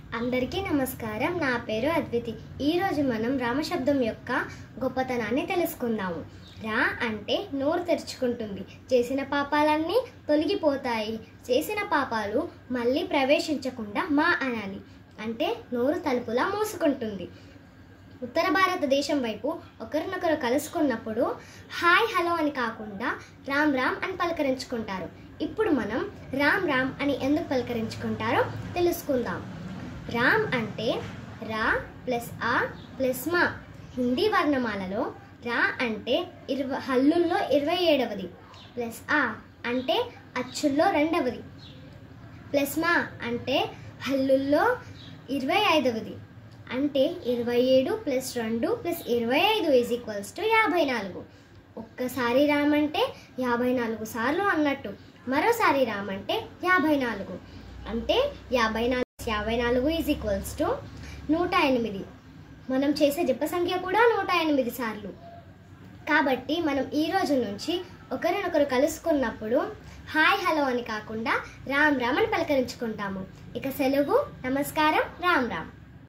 అందరికీ నమస్కారం నా పేరు అద్వితి ఈరోజు మనం రామశబ్దం యొక్క గొప్పతనాన్ని తెలుసుకుందాము రా అంటే నోరు తెరుచుకుంటుంది చేసిన పాపాలన్నీ తొలగిపోతాయి చేసిన పాపాలు మళ్ళీ ప్రవేశించకుండా మా అనాలి అంటే నోరు తలుపులా మూసుకుంటుంది ఉత్తర భారతదేశం వైపు ఒకరినొకరు కలుసుకున్నప్పుడు హాయ్ హలో అని కాకుండా రామ్ రామ్ అని పలకరించుకుంటారు ఇప్పుడు మనం రామ్ రామ్ అని ఎందుకు పలకరించుకుంటారో తెలుసుకుందాం రామ్ అంటే రా ప్లస్ ఆ ప్లస్ మా హిందీ వర్ణమాలలో రా అంటే ఇరవై హల్లుల్లో ఇరవై ఏడవది ప్లస్ ఆ అంటే అచ్చుల్లో రెండవది ప్లస్ మా అంటే హల్లుల్లో ఇరవై ఐదవది అంటే ఇరవై ఏడు ప్లస్ రెండు ప్లస్ ఇరవై ఐదు ఈజ్ ఈక్వల్స్ టు యాభై నాలుగు ఒక్కసారి రామంటే యాభై నాలుగు సార్లు అన్నట్టు మరోసారి రామంటే యాభై నాలుగు అంటే యాభై నాలుగు యాభై నాలుగు ఈజ్ ఈక్వల్స్ టు నూట ఎనిమిది మనం చేసే జప సంఖ్య కూడా నూట ఎనిమిది సార్లు కాబట్టి మనం ఈ రోజు నుంచి ఒకరినొకరు కలుసుకున్నప్పుడు హాయ్ హలో అని కాకుండా రామ్ రామ్ అని పలకరించుకుంటాము ఇక సెలవు నమస్కారం రామ్ రామ్